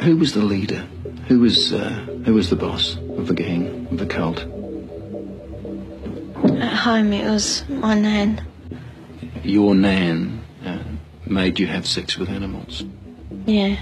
Who was the leader? Who was uh, who was the boss of the gang, of the cult? At home, it was my nan. Your nan uh, made you have sex with animals. Yeah.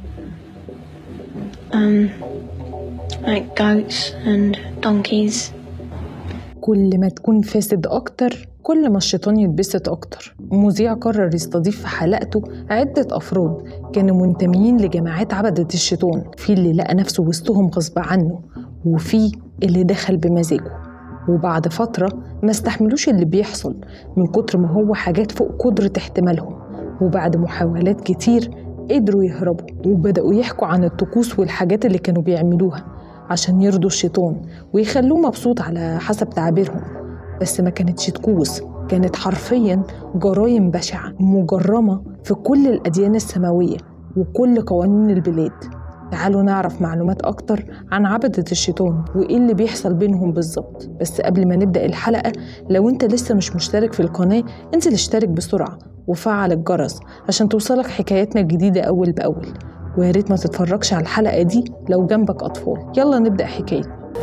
Um, like goats and donkeys. كل ما تكون فاسد أكتر كل ما الشيطان يتبسط أكتر مذيع قرر يستضيف في حلقته عدة أفراد كانوا منتميين لجماعات عبدة الشيطان في اللي لقى نفسه وسطهم غصب عنه وفي اللي دخل بمزاجه وبعد فترة ما استحملوش اللي بيحصل من كتر ما هو حاجات فوق قدرة احتمالهم وبعد محاولات كتير قدروا يهربوا وبدأوا يحكوا عن الطقوس والحاجات اللي كانوا بيعملوها عشان يرضوا الشيطان ويخلوه مبسوط على حسب تعبيرهم بس ما كانتش طقوس كانت حرفيا جرائم بشعة مجرمة في كل الأديان السماوية وكل قوانين البلاد تعالوا نعرف معلومات أكتر عن عبدة الشيطان وإيه اللي بيحصل بينهم بالظبط بس قبل ما نبدأ الحلقة لو أنت لسه مش مشترك في القناة انزل اشترك بسرعة وفعل الجرس عشان توصلك حكاياتنا الجديدة أول بأول ويا ريت ما تتفرجش على الحلقة دي لو جنبك أطفال يلا نبدأ حكاية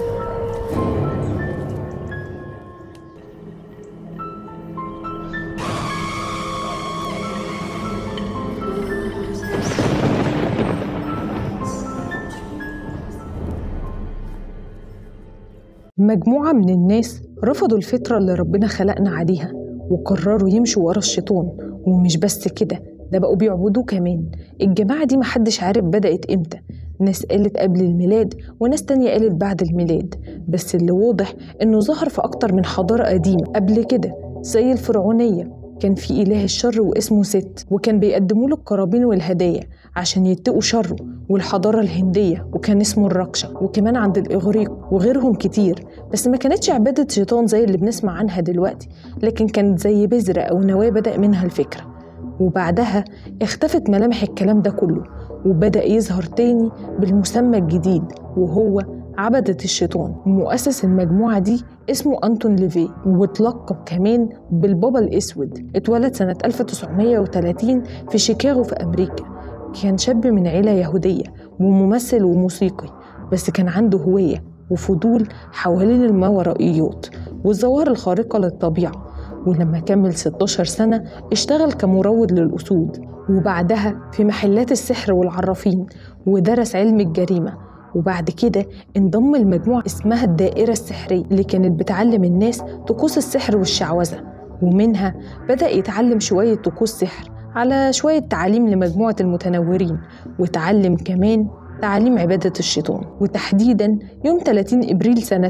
مجموعة من الناس رفضوا الفطرة اللي ربنا خلقنا عليها وقرروا يمشوا ورا الشيطان ومش بس كده ده بقوا بيعبدوه كمان الجماعة دي محدش عارف بدأت امتى ناس قالت قبل الميلاد وناس تانية قالت بعد الميلاد بس اللي واضح انه ظهر في اكتر من حضارة قديمة قبل كده زي الفرعونية كان في إله الشر واسمه ست وكان بيقدموا له القرابين والهدايا عشان يتقوا شره والحضارة الهندية وكان اسمه الركشة وكمان عند الإغريق وغيرهم كتير بس ما كانتش عبادة شيطان زي اللي بنسمع عنها دلوقتي لكن كانت زي بذرة أو نواة بدأ منها الفكرة وبعدها اختفت ملامح الكلام ده كله وبدأ يظهر تاني بالمسمى الجديد وهو عبدة الشيطان مؤسس المجموعة دي اسمه أنتون ليفي واتلقب كمان بالبابا الأسود اتولد سنة 1930 في شيكاغو في أمريكا كان شاب من عيلة يهودية وممثل وموسيقي بس كان عنده هواية وفضول حوالين الماورائيات والظواهر الخارقة للطبيعة ولما كمل 16 سنة اشتغل كمروض للأسود وبعدها في محلات السحر والعرافين ودرس علم الجريمة وبعد كده انضم لمجموعة اسمها الدائرة السحرية اللي كانت بتعلم الناس طقوس السحر والشعوذة ومنها بدأ يتعلم شوية طقوس سحر على شوية تعاليم لمجموعة المتنورين وتعلم كمان تعاليم عبادة الشيطان وتحديدا يوم 30 إبريل سنة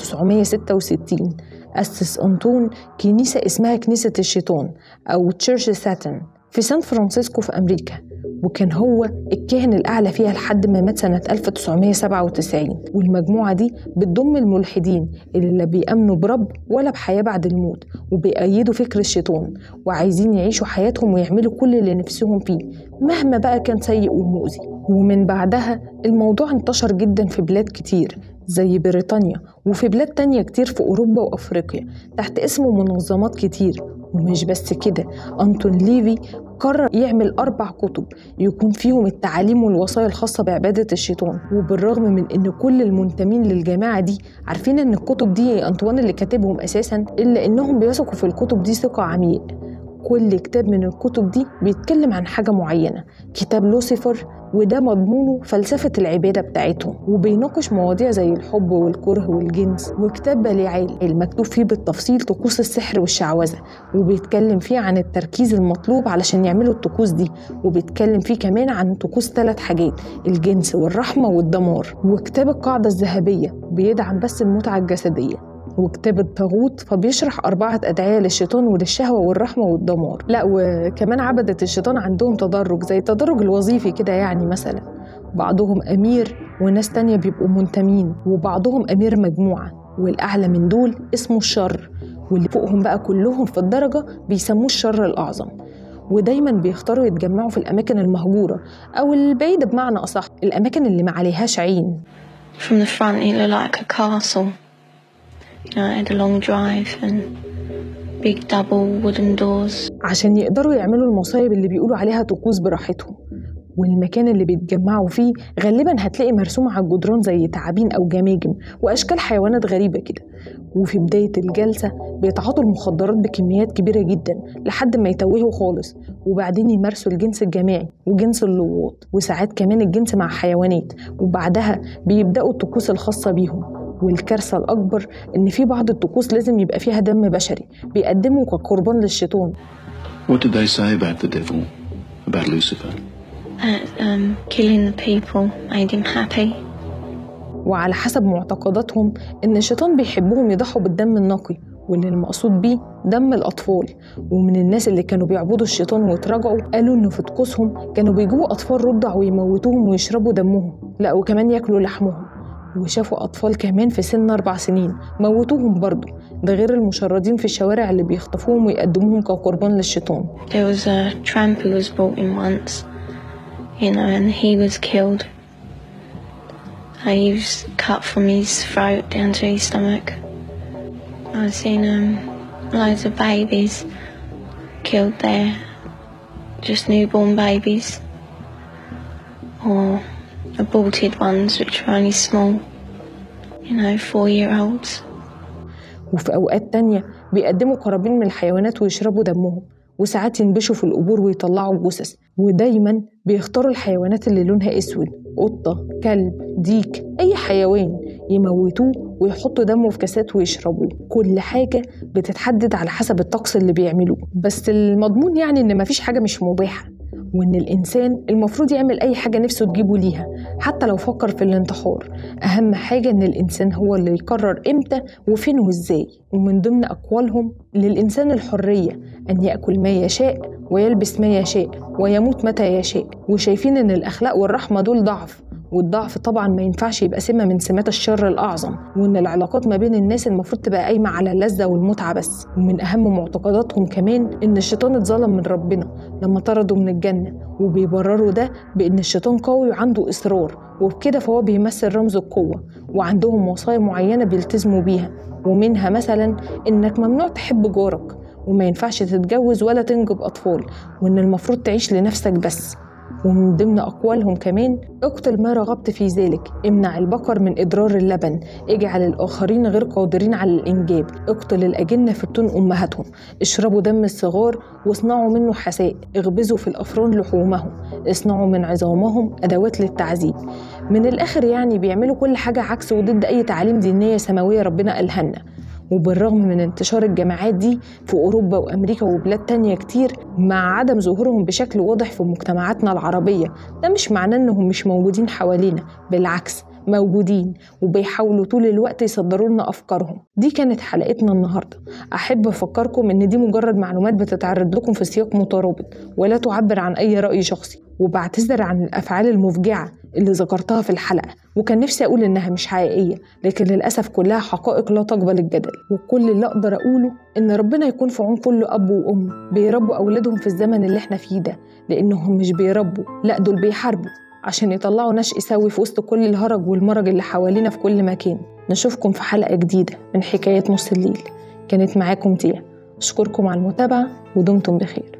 1966 أسس أنطون كنيسة اسمها كنيسة الشيطان أو تشيرش ساتن في سان فرانسيسكو في أمريكا وكان هو الكاهن الأعلى فيها لحد ما مات سنة 1997 والمجموعة دي بتضم الملحدين اللي لا بيأمنوا برب ولا بحياة بعد الموت وبيأيدوا فكر الشيطان وعايزين يعيشوا حياتهم ويعملوا كل اللي نفسهم فيه مهما بقى كان سيء ومؤذي ومن بعدها الموضوع انتشر جدا في بلاد كتير زي بريطانيا وفي بلاد تانية كتير في أوروبا وأفريقيا تحت اسم منظمات كتير ومش بس كده أنتون ليفي قرر يعمل أربع كتب يكون فيهم التعاليم والوصايا الخاصة بعبادة الشيطان وبالرغم من إن كل المنتمين للجماعة دي عارفين إن الكتب دي أنطوان اللي كاتبهم أساسا إلا إنهم بيثقوا في الكتب دي ثقة عميق كل كتاب من الكتب دي بيتكلم عن حاجة معينة كتاب لوسيفر وده مضمونه فلسفة العبادة بتاعتهم وبيناقش مواضيع زي الحب والكره والجنس وكتاب باليعال المكتوب فيه بالتفصيل طقوس السحر والشعوذة وبيتكلم فيه عن التركيز المطلوب علشان يعملوا الطقوس دي وبيتكلم فيه كمان عن طقوس ثلاث حاجات الجنس والرحمة والدمار وكتاب القاعدة الذهبية بيدعم بس المتعة الجسدية وكتاب الطاغوت فبيشرح أربعة أدعية للشيطان وللشهوة والرحمة والدمار لا وكمان عبدة الشيطان عندهم تدرج زي التدرج الوظيفي كده يعني مثلا بعضهم أمير وناس تانية بيبقوا منتمين وبعضهم أمير مجموعة والأعلى من دول اسمه الشر واللي فوقهم بقى كلهم في الدرجة بيسموه الشر الأعظم ودايما بيختاروا يتجمعوا في الأماكن المهجورة أو البعيدة بمعنى أصح الأماكن اللي ما عليهاش عين From the front, it looked like a castle. You know, it had a long drive and big double wooden doors. عشان يقدروا يعملوا المصايب اللي بيقولوا عليها طقوس براحتهم والمكان اللي بيتجمعوا فيه غالبا هتلاقي مرسوم على الجدران زي تعابين أو جماجم وأشكال حيوانات غريبة كده وفي بداية الجلسة بيتعاطوا المخدرات بكميات كبيرة جدا لحد ما يتوهوا خالص وبعدين يمارسوا الجنس الجماعي وجنس اللواط وساعات كمان الجنس مع حيوانات وبعدها بيبدأوا الطقوس الخاصة بيهم والكارثة الأكبر إن في بعض الطقوس لازم يبقى فيها دم بشري بيقدموا كقربان للشيطان What did they say about the devil, about Lucifer? That um, killing the people made him happy. وعلى حسب معتقداتهم إن الشيطان بيحبهم يضحوا بالدم النقي واللي المقصود بيه دم الأطفال ومن الناس اللي كانوا بيعبدوا الشيطان واتراجعوا قالوا إنه في طقوسهم كانوا بيجيبوا أطفال رضع ويموتوهم ويشربوا دمهم لا وكمان ياكلوا لحمهم وشافوا أطفال كمان في سن أربع سنين موتوهم برضه ده غير المشردين في الشوارع اللي بيخطفوهم ويقدموهم كقربان للشيطان There was a tramp who was brought in once, you know, and he was killed. He was cut from his throat down to his stomach. I've seen um, loads of babies killed there, just newborn babies, or aborted ones which were only small, you know, four year olds. وفي أوقات تانية بيقدموا قرابين من الحيوانات ويشربوا دمهم وساعات ينبشوا في القبور ويطلعوا الجثث ودايما بيختاروا الحيوانات اللي لونها اسود قطة كلب ديك أي حيوان يموتوه ويحطوا دمه في كاسات ويشربوه كل حاجة بتتحدد على حسب الطقس اللي بيعملوه بس المضمون يعني إن مفيش حاجة مش مباحة وإن الإنسان المفروض يعمل أي حاجة نفسه تجيبه ليها حتى لو فكر في الانتحار أهم حاجة إن الإنسان هو اللي يقرر إمتى وفين وإزاي ومن ضمن أقوالهم للإنسان الحرية أن يأكل ما يشاء ويلبس ما يشاء ويموت متى يشاء وشايفين إن الأخلاق والرحمة دول ضعف والضعف طبعا ما ينفعش يبقى سمة من سمات الشر الأعظم وإن العلاقات ما بين الناس المفروض تبقى قايمة على اللذة والمتعة بس ومن أهم معتقداتهم كمان إن الشيطان اتظلم من ربنا لما طرده من الجنة وبيبرروا ده بإن الشيطان قوي وعنده إصرار وبكده فهو بيمثل رمز القوة وعندهم وصايا معينة بيلتزموا بيها ومنها مثلا إنك ممنوع تحب جارك وما ينفعش تتجوز ولا تنجب أطفال وإن المفروض تعيش لنفسك بس ومن ضمن أقوالهم كمان اقتل ما رغبت في ذلك امنع البقر من إضرار اللبن اجعل الآخرين غير قادرين على الإنجاب اقتل الأجنة في بطون أمهاتهم اشربوا دم الصغار واصنعوا منه حساء اغبزوا في الأفران لحومهم اصنعوا من عظامهم أدوات للتعذيب من الآخر يعني بيعملوا كل حاجة عكس وضد أي تعاليم دينية سماوية ربنا قالها لنا وبالرغم من انتشار الجماعات دي في أوروبا وأمريكا وبلاد تانية كتير مع عدم ظهورهم بشكل واضح في مجتمعاتنا العربية ده مش معناه إنهم مش موجودين حوالينا بالعكس موجودين وبيحاولوا طول الوقت يصدروا لنا أفكارهم دي كانت حلقتنا النهاردة أحب أفكركم إن دي مجرد معلومات بتتعرض لكم في سياق مترابط ولا تعبر عن أي رأي شخصي وبعتذر عن الأفعال المفجعة اللي ذكرتها في الحلقة وكان نفسي أقول إنها مش حقيقية لكن للأسف كلها حقائق لا تقبل الجدل وكل اللي أقدر أقوله إن ربنا يكون في عون كل أب وأم بيربوا أولادهم في الزمن اللي إحنا فيه ده لأنهم مش بيربوا لأ دول بيحاربوا عشان يطلعوا نشء سوي في وسط كل الهرج والمرج اللي حوالينا في كل مكان نشوفكم في حلقة جديدة من حكاية نص الليل كانت معاكم تيا أشكركم على المتابعة ودمتم بخير